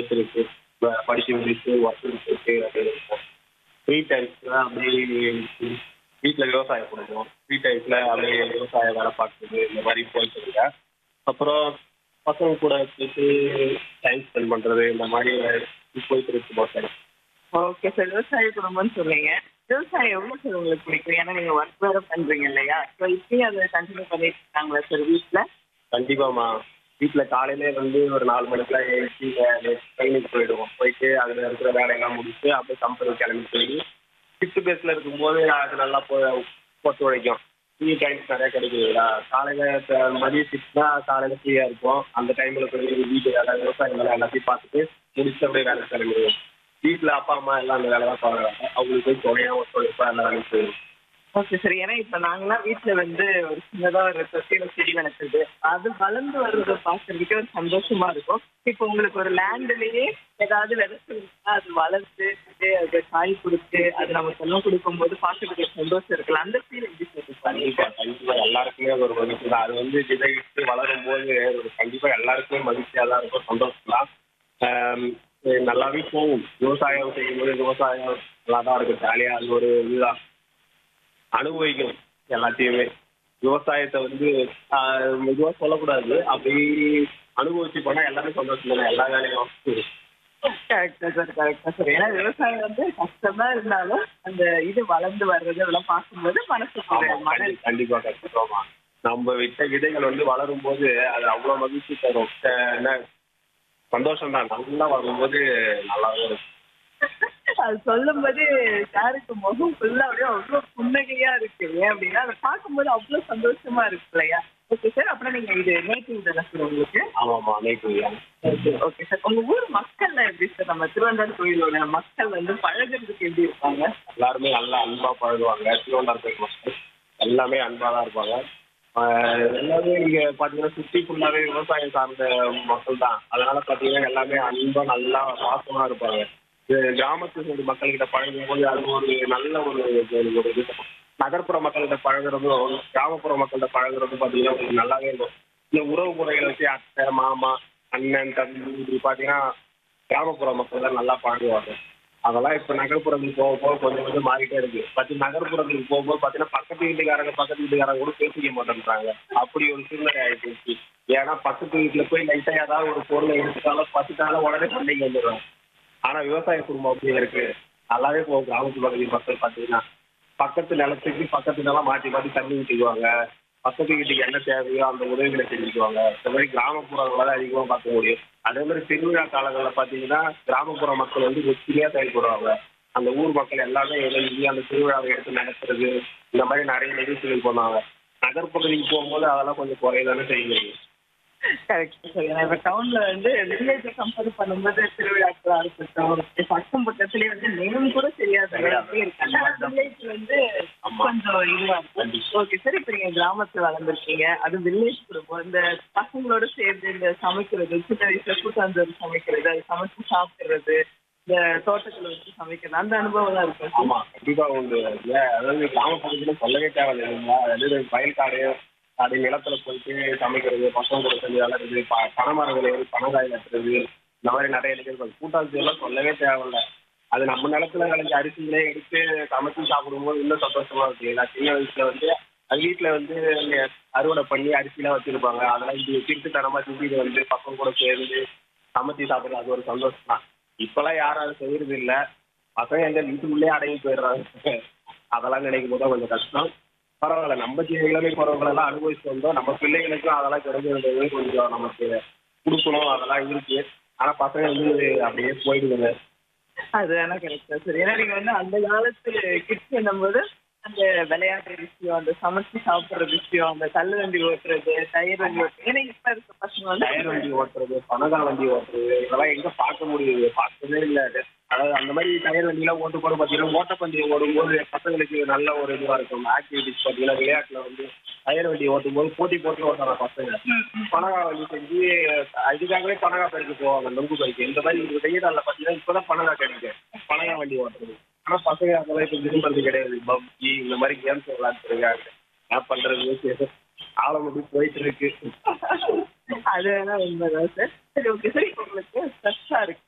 Work இருக்கு ப- படிச்சு முடிச்சு ஒர்க் இருக்கு அப்படின்னு இருக்கும் ஃப்ரீ டைம்ஸ்ல அப்படியே வீட்டில் விவசாயம் பண்ணுவோம் ஃப்ரீ டைம்ஸ்ல அப்படியே விவசாய வேலை பார்க்குறது இந்த மாதிரி போயிட்டு இருக்கேன் அப்புறம் பசங்க கூட போயிட்டு டைம் ஸ்பெண்ட் பண்றது இந்த மாதிரி போயிட்டு இருக்கு போட்டேன் ஓகே சார் விவசாய குடும்பம்னு சொன்னீங்க விவசாயம் எவ்வளவு சார் உங்களுக்கு பிடிக்கும் ஏன்னா நீங்க ஒர்க் வேற பண்றீங்க இல்லையா ஸோ இப்பயும் அதை கண்டினியூ பண்ணிட்டு இருக்காங்களா சார் வீட்டுல கண்டிப்பாமா வீட்டுல காலையிலே வந்து ஒரு நாலு மணிக்கெல்லாம் எழுச்சி ட்ரைனிங் போயிடுவோம் போயிட்டு அதுல இருக்கிற வேலையெல்லாம் முடிச்சு அப்படியே கம்பெனி கிளம்பி போய் ஷிஃப்ட் பேஸ்ல இருக்கும்போது அது நல்லா போ ஒத்துழைக்கும் ஃப்ரீ டைம்ஸ் நிறைய கிடைக்குதுங்களா காலையில இப்ப மதிய ஷிஃப்ட்னா காலையில ஃப்ரீயா இருக்கும் அந்த டைம்ல போய் வீட்டு வேலை விவசாயம் வேலை எல்லாத்தையும் பார்த்துட்டு முடிச்சு அப்படியே வேலை கிளம்பிடுவோம் வீட்டுல அப்பா அம்மா எல்லாம் அந்த வேலை தான் பார்க்குறாங்க அவங்களுக்கு போய் துணையா ஒத்துழைப்பா எல்லா வேலையும் செய்யும் ஓகே சார் ஏன்னா இப்ப நாங்களாம் வீட்டுல வந்து ஒரு சின்னதா ஒரு தொட்டியில செடி வளர்க்குறது அது வளர்ந்து வர்றதை பாக்குறதுக்கே ஒரு சந்தோஷமா இருக்கும் இப்போ உங்களுக்கு ஒரு லேண்ட்லயே ஏதாவது விதைச்சிருந்தா அது வளர்ந்து அது அது காய் கொடுத்து அது நமக்கு எல்லாம் கொடுக்கும்போது பார்க்கறதுக்கு ஒரு சந்தோஷம் இருக்குல்ல அந்த ஃபீல் எப்படி சார் கண்டிப்பா கண்டிப்பா எல்லாருக்குமே ஒரு மகிழ்ச்சி தான் அது வந்து விதையிட்டு வளரும் போது ஒரு கண்டிப்பா எல்லாருக்குமே மகிழ்ச்சியா தான் இருக்கும் சந்தோஷம் தான் ஆம், இது நல்லாவே போகும் விவசாயம் செய்யும்போது விவசாயம் நல்லா தான் இருக்கும் ஜாலியா அது ஒரு இதுதான் அனுபவிக்கணும் எல்லாத்தையுமே விவசாயத்தை வந்து ஆஹ், மெதுவா சொல்லக்கூடாது அப்படி அனுபவிச்சு போனா எல்லாமே சந்தோஷம் தானே எல்லா வேலையும் கரெக்டா சார் கரெக்டா சார் ஏன்னா விவசாயம் வந்து கஷ்டமா இருந்தாலும் அந்த இது வளர்ந்து வர்றது அதெல்லாம் பார்க்கும்போது மனசுக்கு ஒரு ஆமா, மன கண்டி- கண்டிப்பா கண்டிப்பாமா நம்ம விட்ட விதைகள் வந்து வளரும் போது அது அவ்வளவு மகிழ்ச்சி தரும் அஹ் என்ன சந்தோஷம் தான் நல்லா வரும்போது நல்லாவே இருக்கும் அது சொல்லும்போது சாருக்கு முகம் ஃபுல்லா அப்படியே அவ்வளவு புன்னகையா இருக்கு ஏன் அப்படின்னா அதை பார்க்கும்போது அவ்வளவு சந்தோஷமா இருக்கு இல்லையா ஓகே சார் அப்புறம் நீங்க இது நேட்டிவ் தானே சார் உங்களுக்கு ஆமாமா நேற்று ஓகே சார் உங்க ஊர் மக்கள்ல எப்படி சார் நம்ம திருவண்ணாமலை கோயிலோட மக்கள் வந்து பழகுறதுக்கு எப்படி இருப்பாங்க எல்லாருமே நல்லா அன்பா பழகுவாங்க திருவண்ணாமலை மக்கள் எல்லாமே அன்பா தான் இருப்பாங்க ஆஹ் எல்லாமே இங்க பாத்தீங்கன்னா சுத்தி ஃபுல்லாவே விவசாயம் சார்ந்த மக்கள் தான் அதனால பாத்தீங்கன்னா எல்லாமே அன்பா நல்லா பாசமா இருப்பாங்க இது கிராமத்து சைடு மக்கள்கிட்ட பழகும் போது அது ஒரு நல்ல ஒரு ஒரு ஒரு இது நகர்ப்புற மக்கள்கிட்ட பழகுறதும் கிராமப்புற மக்கள்கிட்ட பழகுறதும் பாத்தீங்கன்னா உங்களுக்கு நல்லாவே இருக்கும் இந்த உறவு முறைகளை வச்சு அத்தை மாமா அண்ணன் தம்பி இப்படி பாத்தீங்கன்னா கிராமப்புற மக்கள் தான் நல்லா பழகுவாங்க அதெல்லாம் இப்ப நகர்ப்புறத்துக்கு போக போக கொஞ்சம் கொஞ்சம் மாறிட்டே இருக்கு பட் நகர்ப்புறத்துக்கு போகும்போது பாத்தீங்கன்னா பக்கத்து வீட்டுக்காரங்க பக்கத்து வீட்டுக்காரங்க கூட பேசிக்க மாட்டேன்றாங்க அப்படி ஒரு சூழ்நிலை ஆயிடுச்சு ஏன்னா பக்கத்து வீட்டுல போய் லைட்டா ஏதாவது ஒரு பொருளை எடுத்துட்டாலும் பத்துட்டாலும் உடனே சண்டைக்கு வந்துடுறாங்க ஆனா விவசாய குடும்பம் அப்படி இருக்கு நல்லாவே போகும் கிராமத்து பகுதி மக்கள் பாத்தீங்கன்னா பக்கத்து நிலத்துக்கு பக்கத்து நிலம் மாற்றி மாற்றி தண்ணி ஊற்றிக்குவாங்க பக்கத்து வீட்டுக்கு என்ன தேவையோ அந்த உதவிகளை செஞ்சுக்குவாங்க இந்த மாதிரி கிராமப்புறங்களை தான் அதிகமாக பார்க்க முடியும் அதே மாதிரி திருவிழா காலங்களில் பார்த்தீங்கன்னா கிராமப்புற மக்கள் வந்து ஒற்றுமையாக செயல்படுவாங்க அந்த ஊர் மக்கள் எல்லாமே இணைஞ்சு அந்த திருவிழாவை எடுத்து நடத்துறது இந்த மாதிரி நிறைய நிகழ்ச்சிகள் பண்ணுவாங்க நகர்ப்பகுதிக்கு போகும்போது அதெல்லாம் கொஞ்சம் குறையதானே செய்யுங்க கரெக்ட் சார் ஏன்னா இப்ப டவுன்ல வந்து வில்லேஜ் கம்பேர் பண்ணும்போது திருவிழாக்களா இருக்கட்டும் பக்கம் பக்கத்துலயே வந்து நேம் கூட தெரியாத அளவுக்கு இருக்காங்க வில்லேஜ் வந்து ஆமா. கொஞ்சம் இதுவா இருக்கும் ஓகே சார் இப்ப நீங்க கிராமத்துல வளர்ந்துருக்கீங்க அது வில்லேஜ் குடும்பம் இந்த பசங்களோட சேர்ந்து இந்த சமைக்கிறது சின்ன வயசுல கூட்டாஞ்சோறு சமைக்கிறது அது சமைச்சு சாப்பிடுறது இந்த தோட்டத்துல வச்சு சமைக்கிறது அந்த அனுபவம் எல்லாம் இருக்கு ஆமா கண்டிப்பா உண்டு இல்ல அதாவது கிராமப்பகுதியில சொல்லவே தேவையில்லை இல்லைங்களா அதாவது வயல்காடு அது நிலத்துல போயிட்டு சமைக்கிறது பசங்க கூட சேர்ந்து விளையாடுறது ப- பனைமரங்கள் ஏறி பனங்காய் நட்டுறது இந்த மாதிரி நிறைய நிகழ்வுகள் கூட்டாட்சி எல்லாம் சொல்லவே தேவையில்ல அது நம்ம நிலத்துல விளைஞ்ச அரிசிகளே எடுத்து சமைச்சு சாப்பிடும்போது இன்னும் சந்தோஷமா இருக்கு நான் சின்ன வயசுல வந்து அது வீட்டுல வந்து இங்க அறுவடை பண்ணி அரிசிலாம் வச்சிருப்பாங்க அதெல்லாம் இது திருட்டுத்தனமா தூக்கிட்டு வந்து பசங்க கூட சேர்ந்து சமைச்சு சாப்பிடுறது அது ஒரு சந்தோஷம் தான் இப்பெல்லாம் யாரும் அதை செய்யறது இல்ல பசங்க எங்க வீட்டுக்குள்ளே அடங்கி போயிடுறாங்க அதெல்லாம் நினைக்கும் போது தான் கொஞ்சம் கஷ்டம் பரவாயில்ல நம்ம சின்ன இளமை பருவங்களெல்லாம் அனுபவிச்சு வந்தோம் நம்ம பிள்ளைகளுக்கும் அதெல்லாம் கிடைக்கிறது கொஞ்சம் நமக்கு கொடுக்கணும் அதெல்லாம் இருக்கு ஆனா பசங்க வந்து அப்படியே போயிடுதுங்க அது வேணா கரெக்ட் சார் ஏன்னா நீங்க வந்து அந்த காலத்து கிட்ஸ் என்னும்போது அந்த விளையாடுற விஷயம் அந்த சமைச்சு சாப்பிடுற விஷயம் அந்த கல்லு வண்டி ஓட்டுறது டயர் வண்டி ஓட்டுறது ஏன்னா இப்ப இருக்க பசங்க வந்து டயர் வண்டி ஓட்டுறது பனகா வண்டி ஓட்டுறது இதெல்லாம் எங்க பார்க்க முடியுது பார்க்கவே இல்லை அதாவது அந்த மாதிரி டயர் வண்டிலாம் ஓட்டு போது பார்த்தீங்கன்னா ஓட்டப்பந்தயம் ஓடும்போது பசங்களுக்கு நல்ல ஒரு இதுவா இருக்கும் ஆக்டிவிட்டிஸ் பார்த்தீங்கன்னா விளையாட்டுல வந்து டயர் வண்டி ஓட்டும் போது போட்டி போட்டு ஓட்டுறாங்க பசங்க பனகா வண்டி செஞ்சு இதுக்காகவே பனகா பைக்கு போவாங்க நொங்கு பைக்கு இந்த மாதிரி இந்த வெயில் நாளில் பார்த்தீங்கன்னா இப்போதான் பனகா கிடைக்கும் பனகா வண்டி ஓட்டுறது ஆனா பசங்க அதெல்லாம் இப்போ விரும்புறது கிடையாது பப்ஜி இந்த மாதிரி கேம்ஸ் விளையாட்டு இருக்காங்க என்ன பண்றது காலம் அப்படி போயிட்டு இருக்கு அது வேணா உண்மைதான் சார் சரி ஓகே சார் இப்போ உங்களுக்கு ஸ்ட்ரெஸ்ஸா இருக்கு